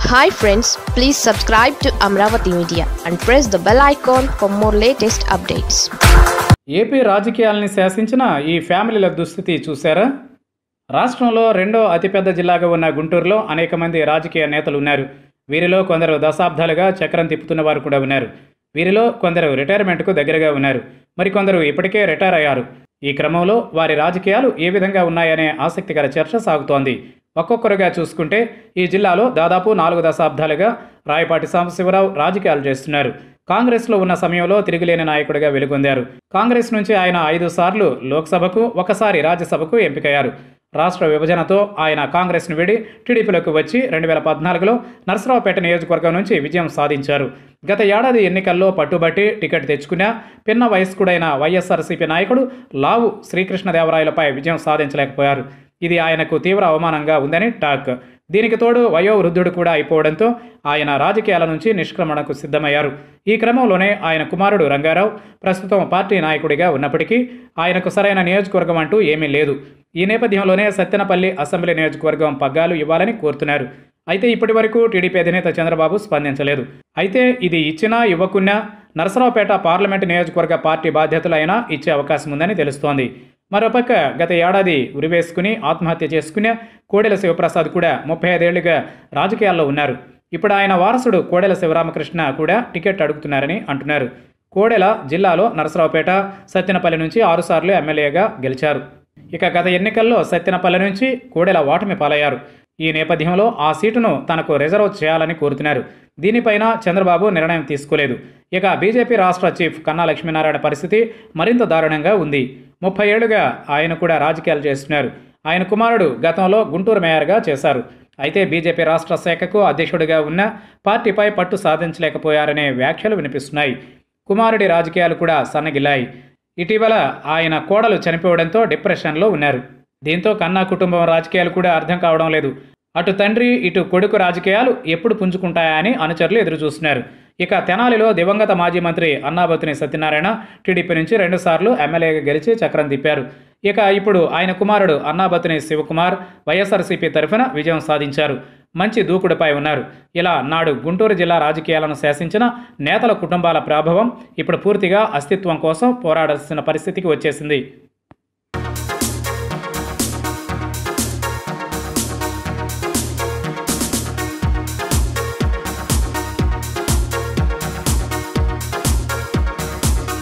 hi friends please subscribe to Amaravati media and press the bell icon for more latest updates AP రాజకీయాలని శాసించిన ఈ ఫ్యామిలీల దుస్థితి చూశారా రాష్ట్రంలో రెండో అతిపెద్ద జిల్లాగా ఉన్న గుంటూరులో అనేక మంది రాజకీయ నేతలు ఉన్నారు వీరిలో కొందరు దశాబ్దాలుగా చక్రం తిప్పుతున్న వారు కూడా ఉన్నారు వీరిలో కొందరు రిటైర్మెంట్కు దగ్గరగా ఉన్నారు మరికొందరు ఇప్పటికే రిటైర్ అయ్యారు ఈ క్రమంలో వారి రాజకీయాలు ఏ విధంగా ఉన్నాయనే ఆసక్తికర చర్చ సాగుతోంది ఒక్కొక్కరుగా చూసుకుంటే ఈ జిల్లాలో దాదాపు నాలుగు దశాబ్దాలుగా రాయపాటి సాంబశివరావు రాజకీయాలు చేస్తున్నారు కాంగ్రెస్లో ఉన్న సమయంలో తిరుగులేని నాయకుడిగా వెలుగొందారు కాంగ్రెస్ నుంచి ఆయన ఐదు సార్లు లోక్సభకు ఒకసారి రాజ్యసభకు ఎంపికయ్యారు రాష్ట్ర విభజనతో ఆయన కాంగ్రెస్ను విడి టీడీపీలోకి వచ్చి రెండు వేల పద్నాలుగులో నరసరావుపేట నియోజకవర్గం నుంచి విజయం సాధించారు గత ఏడాది ఎన్నికల్లో పట్టుబట్టి టికెట్ తెచ్చుకున్న పిన్న వయస్కుడైన వైఎస్ఆర్సీపీ నాయకుడు లావు శ్రీకృష్ణదేవరాయలపై విజయం సాధించలేకపోయారు ఇది ఆయనకు తీవ్ర అవమానంగా ఉందని టాక్ దీనికి తోడు వయోవృద్ధుడు కూడా అయిపోవడంతో ఆయన రాజకీయాల నుంచి నిష్క్రమణకు సిద్ధమయ్యారు ఈ క్రమంలోనే ఆయన కుమారుడు రంగారావు ప్రస్తుతం పార్టీ నాయకుడిగా ఉన్నప్పటికీ ఆయనకు సరైన నియోజకవర్గం అంటూ ఏమీ లేదు ఈ నేపథ్యంలోనే సత్తెనపల్లి అసెంబ్లీ నియోజకవర్గం పగ్గాలు ఇవ్వాలని కోరుతున్నారు అయితే ఇప్పటి వరకు టీడీపీ అధినేత చంద్రబాబు స్పందించలేదు అయితే ఇది ఇచ్చినా ఇవ్వకున్నా నరసరావుపేట పార్లమెంటు నియోజకవర్గ పార్టీ బాధ్యతలైనా ఇచ్చే అవకాశం ఉందని తెలుస్తోంది మరోపక్క గత ఏడాది ఉరివేసుకుని ఆత్మహత్య చేసుకున్న కోడెల శివప్రసాద్ కూడా ముప్పై ఐదేళ్లుగా రాజకీయాల్లో ఉన్నారు ఇప్పుడు ఆయన వారసుడు కోడెల శివరామకృష్ణ కూడా టికెట్ అడుగుతున్నారని అంటున్నారు కోడెల జిల్లాలో నరసరావుపేట సత్తెనపల్లి నుంచి ఆరుసార్లు ఎమ్మెల్యేగా గెలిచారు ఇక గత ఎన్నికల్లో సత్తెనపల్లి నుంచి కోడెల ఓటమి పాలయ్యారు ఈ నేపథ్యంలో ఆ సీటును తనకు రిజర్వ్ చేయాలని కోరుతున్నారు దీనిపైన చంద్రబాబు నిర్ణయం తీసుకోలేదు ఇక బీజేపీ రాష్ట్ర చీఫ్ కన్నా లక్ష్మీనారాయణ పరిస్థితి మరింత దారుణంగా ఉంది ముప్పై ఏళ్లుగా ఆయన కూడా రాజకీయాలు చేస్తున్నారు ఆయన కుమారుడు గతంలో గుంటూరు మేయర్గా చేశారు అయితే బీజేపీ రాష్ట్ర శాఖకు అధ్యక్షుడిగా ఉన్న పార్టీపై పట్టు సాధించలేకపోయారనే వ్యాఖ్యలు వినిపిస్తున్నాయి కుమారుడి రాజకీయాలు కూడా సన్నగిల్లాయి ఇటీవల ఆయన కోడలు చనిపోవడంతో డిప్రెషన్లో ఉన్నారు దీంతో కన్నా కుటుంబం రాజకీయాలు కూడా అర్థం కావడం లేదు అటు తండ్రి ఇటు కొడుకు రాజకీయాలు ఎప్పుడు పుంజుకుంటాయా అని అనుచరులు ఎదురుచూస్తున్నారు ఇక తెనాలిలో దివంగత మాజీ మంత్రి అన్నాబతుని సత్యనారాయణ టీడీపీ నుంచి రెండుసార్లు ఎమ్మెల్యేగా గెలిచి చక్రం తిప్పారు ఇక ఇప్పుడు ఆయన కుమారుడు అన్నాబతుని శివకుమార్ వైఎస్ఆర్సీపీ తరఫున విజయం సాధించారు మంచి దూకుడుపై ఉన్నారు ఇలా నాడు గుంటూరు జిల్లా రాజకీయాలను శాసించిన నేతల కుటుంబాల ప్రభావం ఇప్పుడు పూర్తిగా అస్తిత్వం కోసం పోరాడాల్సిన పరిస్థితికి వచ్చేసింది